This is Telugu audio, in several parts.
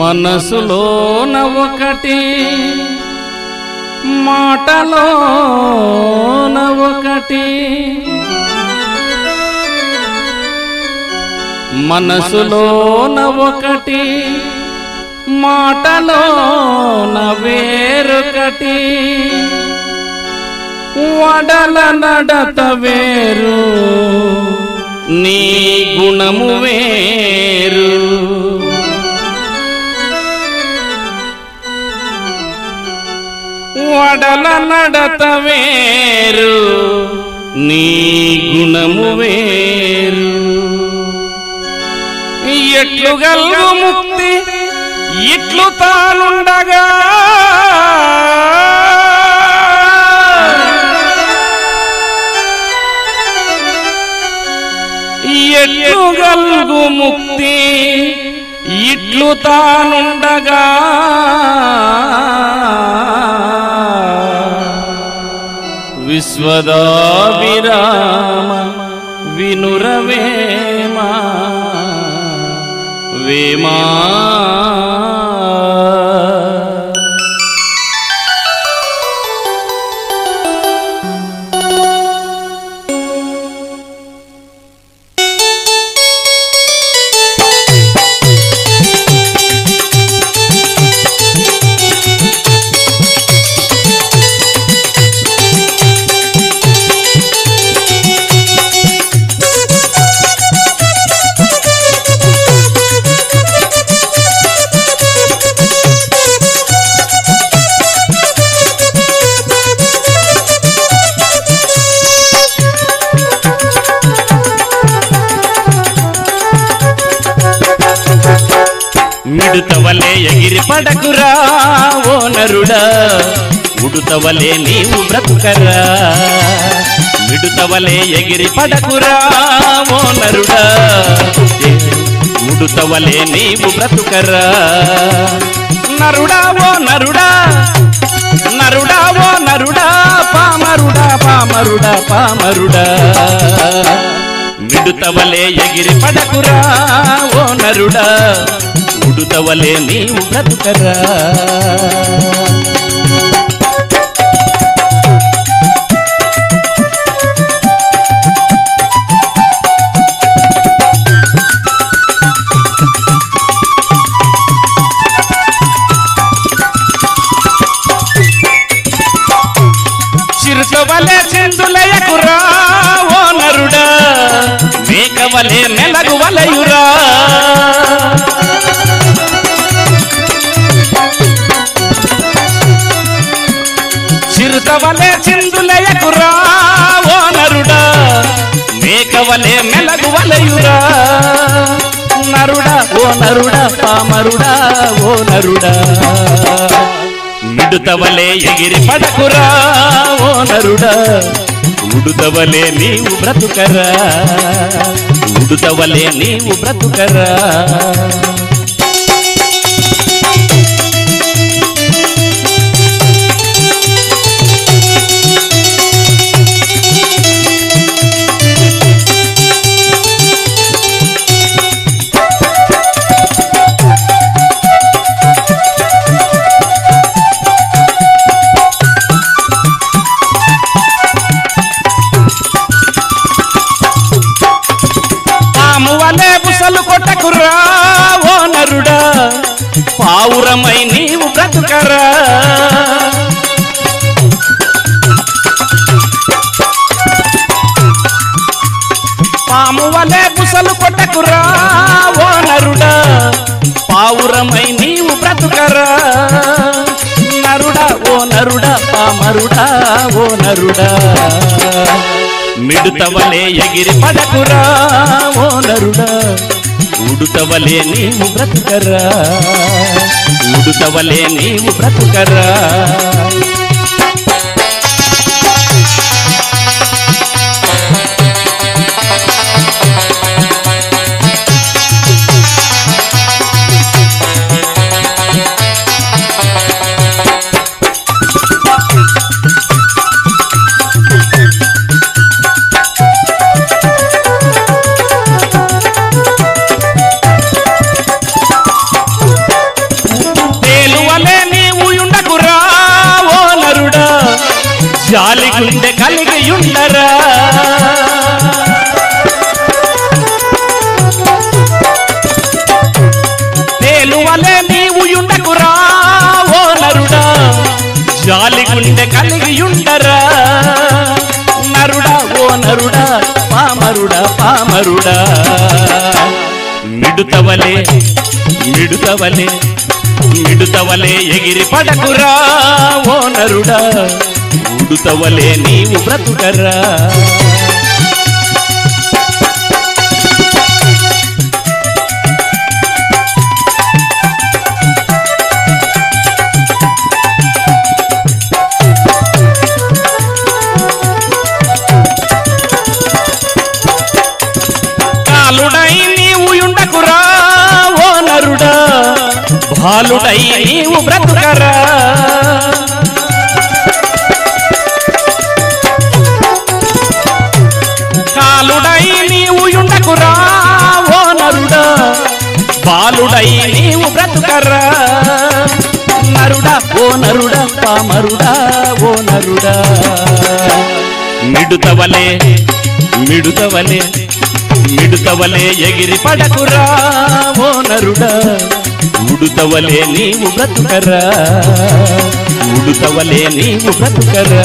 మనసులోన ఒకటి మాటలోన ఒకటి మనసులోన ఒకటి మాటలోన వేరొకటి వడల నడత వేరు నీ గుణము వేరు వడల నడత వేరు నీ గుణము వేరు ఎట్లు గల్గు ముక్తి ఇట్లు తానుండగా ఎట్లు గల్గు ముక్తి ఇట్లు తానుండగా విశ్వదాభిరామ వినురవేమా వేమా మిడుతవలే ఎగిరి పడకురా ఓ నరుడా ఉడుతవలే నీవు బ్రతుకరా మిడుతవలే ఎగిరి పడకురా ఓ నరుడా ఉడుతవలే నీవు బ్రతుకరా నరుడా ఓ నరుడా నరుడా ఓ నరుడా పామరుడా పామరుడా పామరుడా మిడుతవలే ఎగిరి పడకురా ఓ నరుడా ఉడుతవలే నీవు బ్రతుకరా చిరుకవలే చిందులయకురా ఓ నరుడా మేకవలే మెలగు వలయురా చిరుతవలే చిందులయకురా ఓ నరుడా మేకవలే మెలగు వలయురా నరుడా ఓ నరుడా పామరుడా ఓ నరుడా మిడుతవలే ఎగిరి పడకురా ఓ నరుడా ఉడుతవలే నీవు బ్రతుకరా ఉడుతవలే నీవు బ్రతుకరా పాము వలే బుసలు కొట్టకురా ఓ నరుడా పావురమై నీవు బ్రతుకరా పాము వలే బుసలు కొట్టకురా ఓ నరుడా పావురమై నీవు బ్రతుకరా నరుడా ఓ నరుడా పామరుడా ఓ నరుడా మిడుతవలే ఎగిరి పడకురా ఓ నరుడా ఉడుతవలే నీవు బ్రతుకరా ఉడుతవలే నీవు బ్రతుకరా మిడుతవలే మిడుతవలే మిడుతవలే ఎగిరి పడకురా ఓ నరుడా ఉడుతవలే నీవు బ్రతుకరా కాలుడై నీవు ఉండకురా ఓ నరుడా బాలుడై నీవు బ్రతుకరా కాలుడై నీవు ఉండకురా ఓ నరుడా బాలుడై నీవు బ్రతుకరా నరుడా ఓ నరుడా పామరుడా ఓ నరుడా మిడుతవలే మిడుతవలే మిడుతవలే ఎగిరి పడకురా ఓ నరుడా ఉడుతవలే నీవు బ్రతుకరా ఉడుతవలే నీవు బ్రతుకరా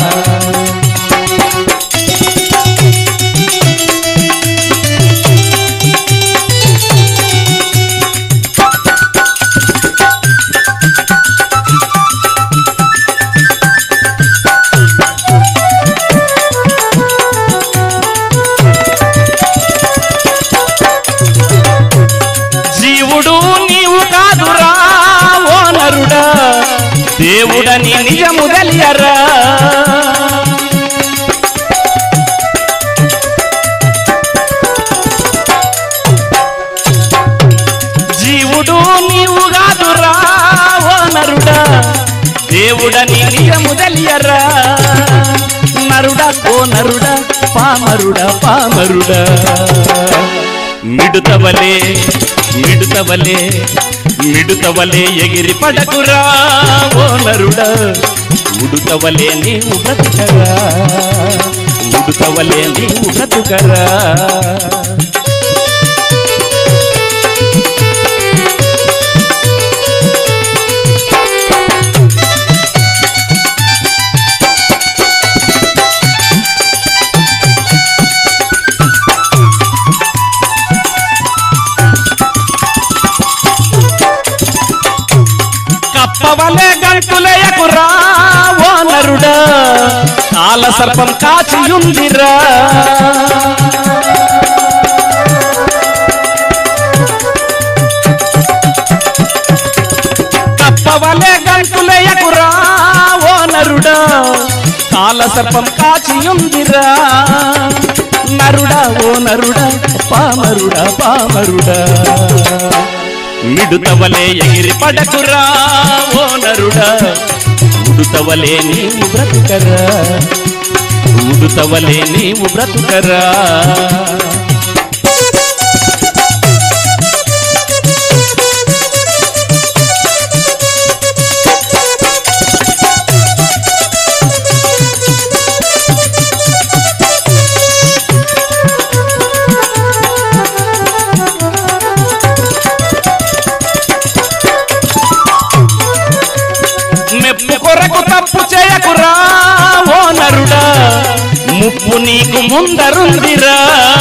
జీవుడు నీవు కాదురా ఓ నరుడా దేవుడని నిజము తెలియరా జీవుడు నీవు కాదురా ఓ నరుడా దేవుడని నిజము తెలియరా నరుడా ఓ నరుడా పామరుడా పామరుడా మిడుతవలే మిడుతవలే మిడుతవలే ఎగిరి పడకురా ఓ నరుడా ఉడుతవలే నీవు బ్రతుకరా ఉడుతవలే నీవు బ్రతుకరా కప్పవలే గంతులేయకురా ఓ నరుడా కాల సర్పం కాచియుందిరా కప్పవలే గంతులేయకురా ఓ నరుడా కాల సర్పం కాచియుందిరా నరుడా ఓ నరుడా పామరుడా పామరుడా మిడుతవలే ఎగిరి పడకురా ఓ నరుడా ఉడుతవలే నీవు బ్రతుకరా ఉడుతవలే నీవు బ్రతుకరా మెప్పు కొరకు తప్పు చేయకురా ఓ నరుడా ముప్పు నీకు ముందరుందిరా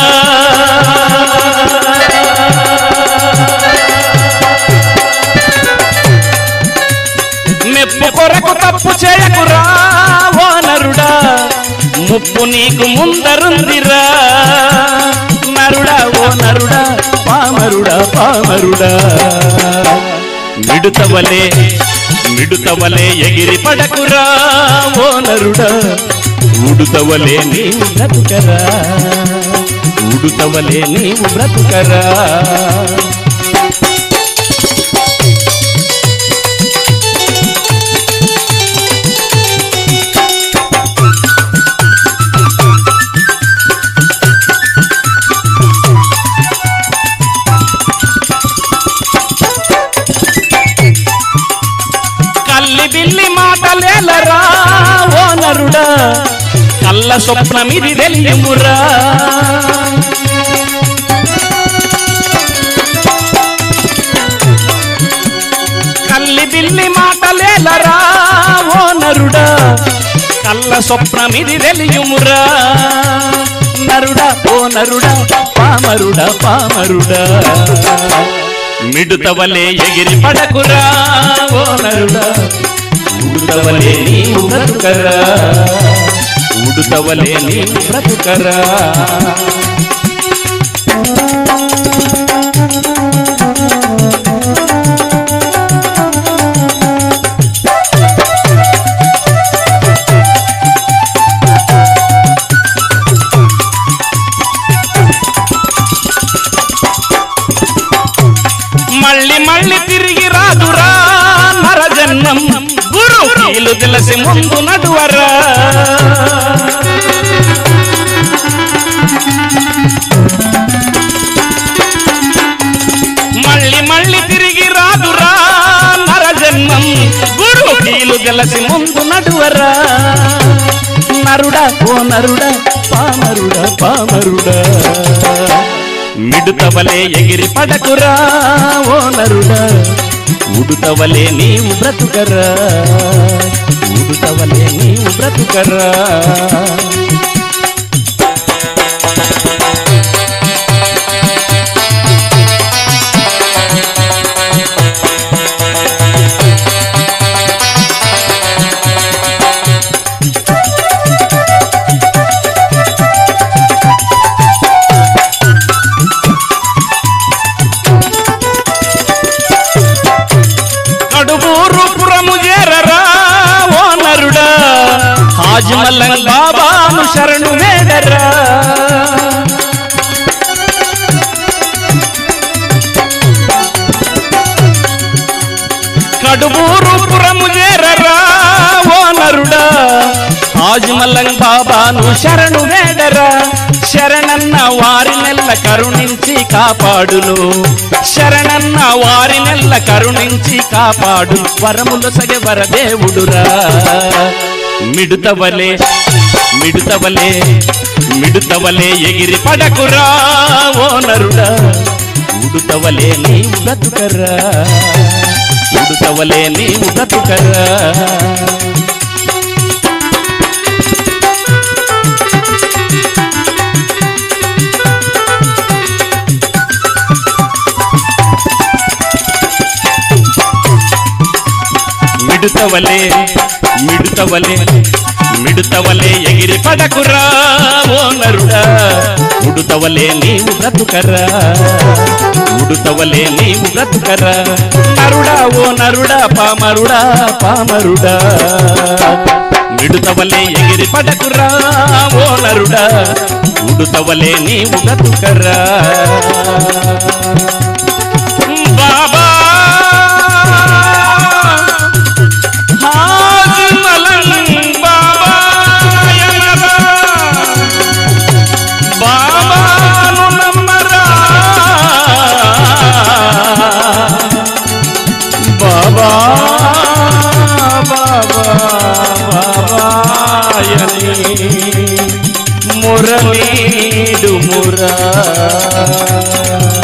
మెప్పు కొరకు తప్పు చేయకురా ఓ నరుడా ముప్పు నీకు ముందరుందిరా నరుడా ఓ నరుడా పామరుడా పామరుడా మిడుతవలే మిడుతవలే ఎగిరి పడకురా ఓ నరుడా ఉడుతవలే నీవు బ్రతుకరా ఉడుతవలే నీవు బ్రతుకరా కల్లి బిల్లి మాటలేలరా ఓ నరుడా కళ్ళ స్వప్నమిది తెలియమురా కల్లి బిల్లి మాటలేలరా ఓ నరుడా కళ్ళ స్వప్నమిది తెలియమురా నరుడా ఓ నరుడా పామరుడా పామరుడా మిడుతవలే ఎగిరి పడకురా ఓ నరుడా ఉడుతవలే నీవు బ్రతుకరా ఉడుతవలే నీవు బ్రతుకరా మళ్ళీ మళ్ళీ తిరిగి రాదురా నరజన్మం గురు కీలు తెలిసి ముందు నడువరా మళ్ళీ మళ్ళీ తిరిగి రాదురా నరజన్మం గురు కీలు తెలిసి ముందు నడువరా నరుడా ఓ నరుడా పామరుడా పామరుడా మిడుతవలే ఎగిరి పడకురా ఓ నరుడా ఉడుతవలే నీవు బ్రతుకరా ఉడుతవలే నీవు బ్రతుకరా కడుబూరు పురము చేరరా ఓ నరుడా హాజమల్లం బాబాను శరణు వేడరా కడుబూరు పురము చేరరా ఓ నరుడా హాజమల్లం బాబాను శరణు వేడరా శరణన్న వారి నెల్ల కరుణించి కాపాడును శరణన్న వారి నెల్ల కరుణించి కాపాడు వరములు సగె వరదేవుడురా మిడుతవలే మిడుతవలే మిడుతవలే ఎగిరి పడకురా ఓ నరుడా ఉడుతవలే నీవు బ్రతుకరా ఉడుతవలే నీవు బ్రతుకరా మిడుతవలే మిడుతవలే మిడుతవలే ఎగిరి పడకురా ఓ నరుడా ఉడుతవలే నీవు బ్రతుకరా ఉడుతవలే నీవు బ్రతుకరా నరుడా ఓ నరుడా పామరుడా పామరుడా మిడుతవలే ఎగిరి పడకురా ఓ నరుడా ఉడుతవలే నీవు బ్రతుకరా బాబా హాజమలం బాబాయనరా. బాబాను నమ్మరా. బాబా బాబా బాబాయని మురళీడు మురా